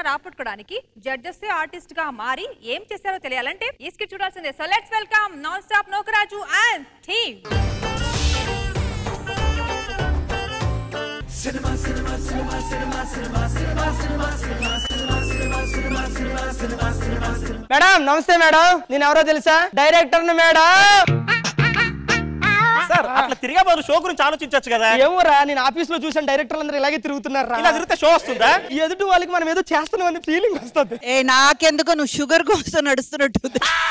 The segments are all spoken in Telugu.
రాపట్టుకోవడానికి జడ్జెస్ ఆర్టిస్ట్ గా మారి ఏం చేశారో తెలియాలంటే ఈ స్కిట్ చూడాల్సిందే so let's welcome non stop Nokaraju and team madam నమస్తే మేడం నేను ఎవరో తెలుసా డైరెక్టర్ మేడం సార్ అట్లా తిరిగే బదులు షో గురించి ఆలోచించవచ్చు కదా ఏమోరా నేను ఆఫీస్ లో చూసాను డైరెక్టర్లు అందరూ ఇలాగే తిరుగుతున్నారు ఇలా తిరిగితే షో వస్తుందా ఈ ఎదుటి వాళ్ళకి మనం ఏదో చేస్తున్నాం ఫీలింగ్ వస్తుంది ఏ నాకెందుకో నువ్వు షుగర్ కోసం నడుస్తున్నట్టు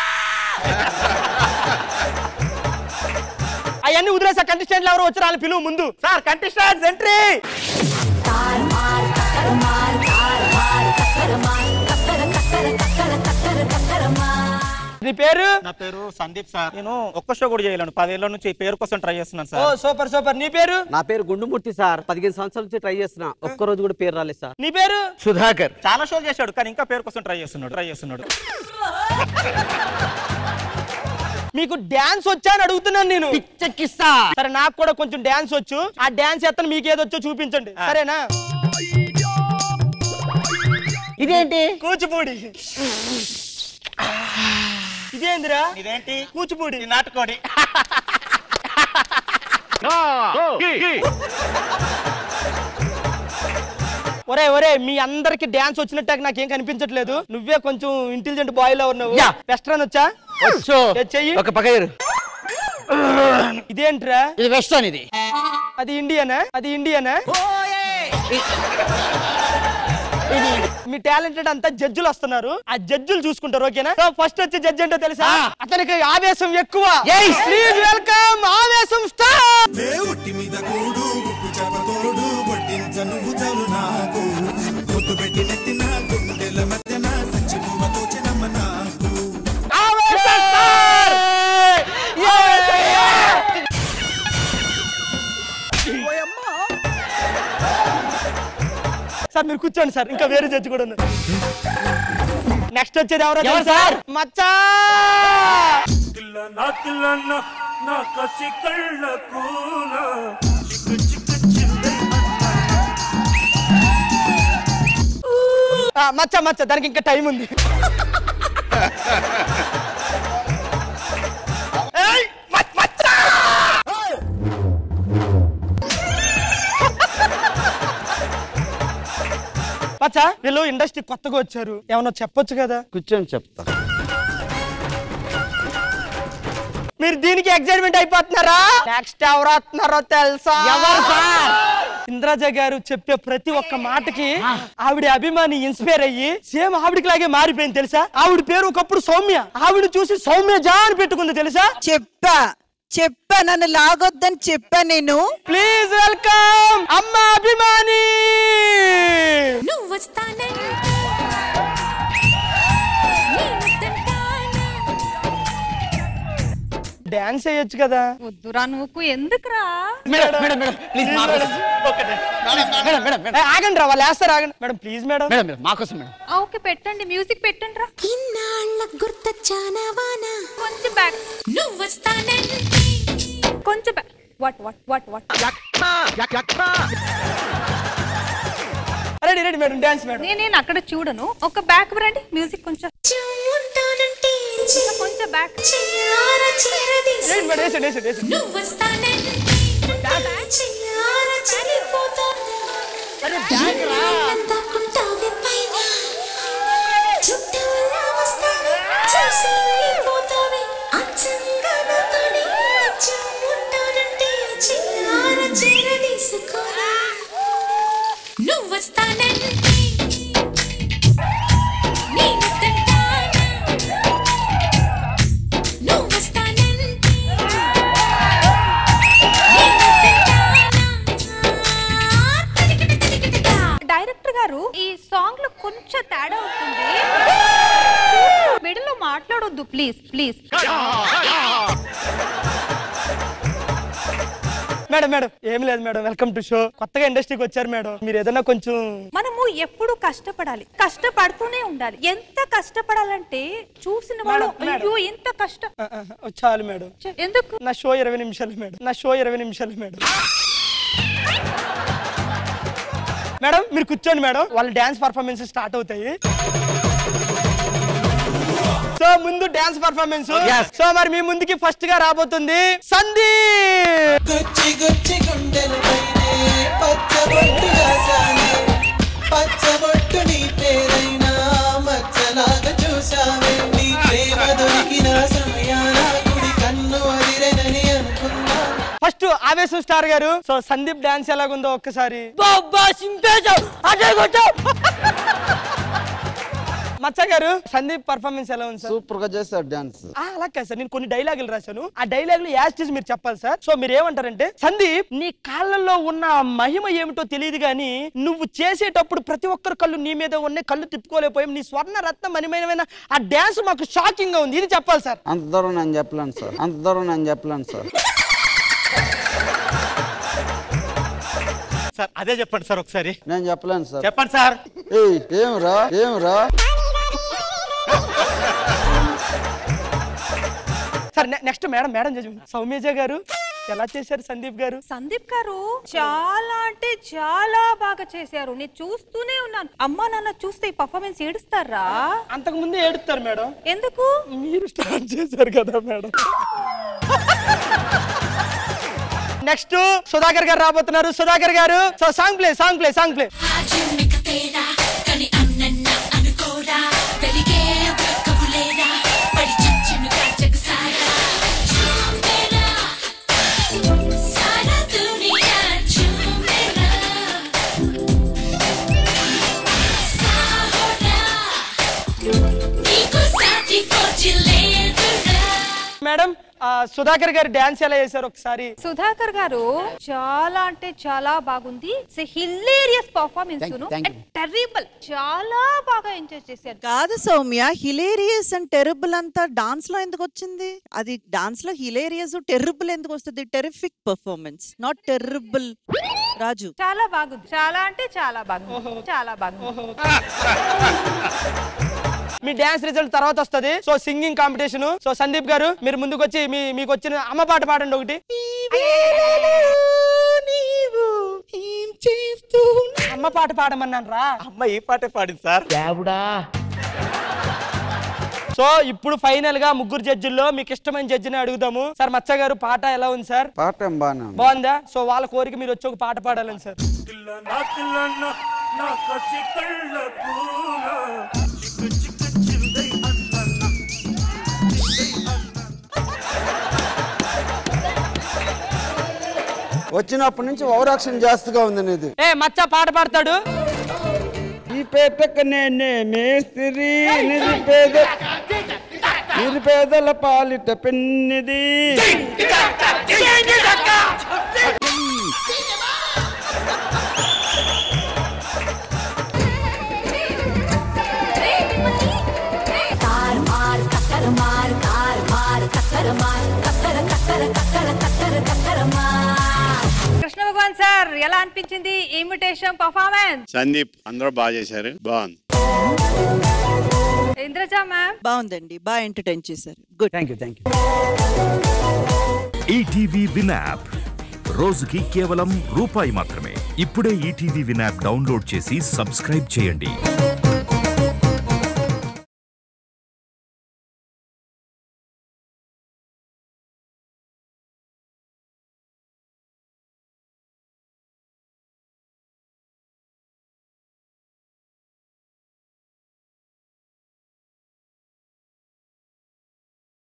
అవన్నీ వదిలేసా కంటెస్టెంట్లు ఎవరు వచ్చారు వాళ్ళని పిలువు ముందు సార్ కంటెస్టెంట్స్ ఎంట్రీ నీ పేరు నా పేరు సందీప్ సార్ నేను ఒక్క షో కూడా చేయలేను పదేళ్ల నుంచి ఈ పేరు కోసం ట్రై చేస్తున్నాను ఓ సార్ సూపర్ సూపర్ నీ పేరు నా పేరు గుండుమూర్తి సార్ పదిహేను సంవత్సరాల నుంచి ట్రై చేస్తున్నా ఒక్క రోజు కూడా పేరు రాలేదు సార్ నీ పేరు సుధాకర్ చాలా షోలు చేశాడు కానీ ఇంకా పేరు కోసం ట్రై చేస్తున్నాడు ట్రై చేస్తున్నాడు మీకు డాన్స్ వచ్చా అని అడుగుతున్నాను నేను పిచ్చెక్కిస్తా సరే నాకు కూడా కొంచెం డాన్స్ వచ్చు ఆ డాన్స్ ఎత్తను మీకు ఏదొచ్చో చూపించండి సరేనా ఇదేంటి కూచిపూడి ఇదేందిరా ఇదేంటి కూచిపూడి ఈ నాటుకోడి ఒరే ఒరే మీ అందరికి డాన్స్ వచ్చినట్టు నాకేం కనిపించట్లేదు నువ్వే కొంచెం ఇంటెలిజెంట్ బాయ్ లో ఉన్నావు యా. వెస్ట్రన్ వచ్చా వచ్చు ఏ చెయ్యి ఒక పకైరు ఇదేంట్రా ఇది వెస్టర్న్ ఇది అది ఇండియనా అది ఇండియనా ఇది మీ టాలెంటెడ్ అంతా జడ్జులు వస్తున్నారు ఆ జడ్జులు చూసుకుంటారు ఓకేనా సో ఫస్ట్ వచ్చే జడ్జి ఏంటో తెలుసా అతనికి ఆవేశం ఎక్కువ ప్లీజ్ వెల్కమ్ ఆవేశం స్టార్ దేవుట్టి మీద కూడు ఉప్పు చేప తోడు వడ్డించ నువ్వు చాలు నాకు పొద్దు పెట్టి నెత్తిన గుండెల మధ్యన సంచి పువ్వ తోచినమ్మ నాకు ఆవేశం స్టార్ సార్ మీరు కూర్చోండి సార్ ఇంకా వేరే జడ్జి కూడా ఉన్నారు నెక్స్ట్ వచ్చేది ఎవరో ఎవరు తెలుసా? సార్? మచ్చా నా కిల్లన్న నా కసి కళ్ళ కూన చిక్కు చిక్కు చిందే ఆ, మచ్చ మచ్చ దానికి ఇంకా టైం ఉంది ఏయ్, మ- మచ్చ! మచ్చ వీళ్ళు ఇండస్ట్రీ కొత్తగా వచ్చారు ఏమన్నా చెప్పొచ్చు కదా కూర్చొని చెప్తా మీరు దీనికి ఎగ్జైట్మెంట్ అయిపోతున్నారా నెక్స్ట్ ఎవరు వస్తున్నారో తెలుసా ఎవరు సార్? ఇంద్రాజ గారు చెప్పే ప్రతి ఒక్క మాటకి ఆవిడ అభిమాని ఇన్స్పైర్ అయ్యి సేమ్ ఆవిడకి లాగే మారిపోయింది తెలుసా ఆవిడ పేరు ఒకప్పుడు సౌమ్య ఆవిడ చూసి సౌమ్య జా అని పెట్టుకుంది తెలుసా చెప్పా చెప్పా నన్ను లాగొద్దని చెప్పా నేను ప్లీజ్ వెల్కమ్ అమ్మ అభిమాని నువ్వు వస్తానంటే నేను డాన్స్ చేయొచ్చు కదా వద్దురా నువ్వు ఎందుకురా మేడం మేడం మేడం ప్లీజ్ మా కోసం మేడం మేడం మేడం ఏ, ఆగండి రా వాళ్ళు వేస్తారు ఆగండి madam please madam madam madam మా కోసం మేడం ఆ, ఓకే పెట్టండి మ్యూజిక్ పెట్టండి రా ఇన్నాళ్ళ గుర్తొచ్చానా వానా కొంచెం బ్యాక్ నువ్వు వస్తానంటే కొంచెం back what what what what ready ready madam dance madam నేను నేను అక్కడ చూడను ఒక బ్యాక్ రండి మ్యూజిక్ కొంచెం ఉంటానంటే ఇంకా కొంచెం బ్యాక్ చెయ్యారా చేరదీసి రెడీ మేడం వేసండి వేసండి వేసండి నువ్వు వస్తానంటే చెయ్యారా చెడిపోతానా ఎన్నంతకుంటావే పైన చుట్టూలా వస్తానే చూసి వెళ్ళిపోతావే అచ్చంగా నాతోనే అచ్చం ఉంటానంటే చెయ్యారా చేరదీసుకోరా నువ్వు వస్తానంటే నేను తింటానా నువ్వు వస్తానంటే డైరెక్టర్ గారు ఈ సాంగ్ లో కొంచెం తేడా అవుతుంది మిడిల్ లో మాట్లాడొద్దు ప్లీజ్ ప్లీజ్ మేడం మేడం ఏం లేదు మేడం వెల్కమ్ టు షో కొత్తగా ఇండస్ట్రీకి వచ్చారు మేడం మీరు ఏదైనా కొంచెం మనము ఎప్పుడు కష్టపడాలి కష్టపడుతూనే ఉండాలి ఎంత కష్టపడాలంటే చూసిన వాళ్ళు మేడం, మేడం. అయ్యో ఎంత కష్టం ఆ, ఆ, చాలు మేడం చె- ఎందుకు నా షో ఇరవై నిమిషాలు మేడం నా షో ఇరవై నిమిషాలు మేడం మేడం మీరు కూర్చోండి మేడం వాళ్ళ డాన్స్ పర్ఫార్మెన్స్ స్టార్ట్ అవుతాయి సో ముందు డాన్స్ పర్ఫార్మెన్స్ సో మరి మీ ముందుకి ఫస్ట్ గా రాబోతుంది సందీప్ గుచ్చి గుచ్చి గుండెలపైనే పచ్చబొట్టు రాసానే పచ్చబొట్టు నీ పేరైనా మచ్చలాగా చూసావే నీ ప్రేమ దొరికిన సమయాన కుడి కన్ను అదిరెనని అనుకున్నా ఫస్ట్ ఆవేశం స్టార్ గారు సో సందీప్ డాన్స్ ఎలాగుందో ఒక్కసారి మచ్చ గారు సందీప్ పర్ఫార్మెన్స్ ఎలా ఉంది సార్ సూపర్ గా చేశారు డాన్స్ ఆ, అలా కాదు సార్ నేను కొన్ని డైలాగులు రాశాను ఆ డైలాగులు యాస్టిస్ మీరు చెప్పాలి సార్ సో మీరు ఏమంటారంటే సందీప్ నీ కాళ్ళల్లో ఉన్న ఆ మహిమ ఏమిటో తెలియదు కానీ నువ్వు చేసేటప్పుడు ప్రతి ఒక్కరు కళ్ళు నీ మీద ఉన్నాయి కళ్ళు తిప్పుకోలేకపోయాం నీ స్వర్ణ రత్న మణిమయమైన ఆ డాన్స్ మాకు షాకింగ్ గా ఉంది ఇది చెప్పాలి సార్ అంత దూరం నేను చెప్పలేను సార్ అంత దూరం నేను చెప్పలేను సార్ సార్ అదే చెప్పండి సార్ ఒకసారి నేను చెప్పలేను సార్ చెప్పండి సార్ ఏయ్ ఏమిరా ఏమిరా సార్ నెక్స్ట్ మేడం మేడం చేసి సౌమ్యజ గారు ఎలా చేశారు సందీప్ గారు సందీప్ గారు చాలా అంటే చాలా బాగా చేశారు నేను చూస్తూనే ఉన్నాను అమ్మా నాన్న చూస్తే ఈ పర్ఫార్మెన్స్ ఏడుస్తారా అంతకు ముందే ఏడుస్తారు మేడం ఎందుకు మీరు స్టార్ట్ చేశారు కదా మేడం నెక్స్ట్ సుధాకర్ గారు రాబోతున్నారు సుధాకర్ గారు so song play song play song play ఆజన్మిక తేడా కని అన్నన్న అనుకోరా వెలిగే కబులేరా పడి చచ్చునుగా జగసారా చూమేరా సారా దునియా చూమేరా సాహోరా నీకు సాటి కోచిలేదురా మేడం ఆ, సుధాకర్ గారు డాన్స్ ఎలా చేశారు ఒకసారి సుధాకర్ గారు చాలా అంటే చాలా బాగుంది హిల్లేరియస్ పర్ఫార్మెన్స్ టెర్రిబుల్ చాలా బాగా ఎంజాయ్ చేశారు కాదు సౌమ్య హిలేరియస్ అండ్ టెరబుల్ అంతా డాన్స్ లో ఎందుకు వచ్చింది అది డాన్స్ లో హిలేరియస్ టెరబుల్ ఎందుకు వస్తుంది terrific performance not terrible Raju చాలా బాగుంది చాలా అంటే చాలా బాగుంది చాలా బాగుంది మీ డాన్స్ రిజల్ట్ తర్వాత వస్తది so singing competition so Sandeep గారు మీరు ముందుకు వచ్చి మీ మీకు వచ్చిన అమ్మ పాట పాడండి ఒకటి అమ్మ పాట పాడమన్నాను రా అమ్మ ఈ పాటే పాడింది సార్ సో ఇప్పుడు ఫైనల్ గా ముగ్గురు జడ్జిల్లో మీకు ఇష్టమైన జడ్జిని అడుగుదాము సార్ మచ్చ గారు పాట ఎలా ఉంది సార్ పాట ఏం బాగానే ఉంది బాగుందా సో వాళ్ళ కోరిక మీరు వచ్చి ఒక పాట పాడాలని సార్ తిల్ల నా తిల్ల నా నా కసి కళ్ళ కూల చిక్కు చిక్కు చిందై అన్న వచ్చినప్పటి నుంచి ఓవరాక్షన్ జాస్తిగా ఉంది నీది ఏ మచ్చ పాట పాడతాడు ఈ పేటకు నేనే మేస్త్రి నిరుపేద నిరుపేదల పాలిట పెన్నిది कार मार कक्कर मार कार मार कक्कर मार कक्कर कक्कर कक्कर कक्कर कक्कर मार కృష్ణ భగవాన్ సార్ ఎలా అనిపించింది ఇన్విటేషన్ పర్ఫార్మెన్స్ సందీప్ అందరూ బాగా చేశారు బాగుంది ఇంద్రజ మ్యామ్ బాగుందండి బాగా ఎంటర్టైన్ చేశారు good thank you thank you ETV win app రోజుకి కేవలం రూపాయి మాత్రమే ఇప్పుడే ఈటీవీ విన్ యాప్ డౌన్లోడ్ చేసి సబ్స్క్రైబ్ చేయండి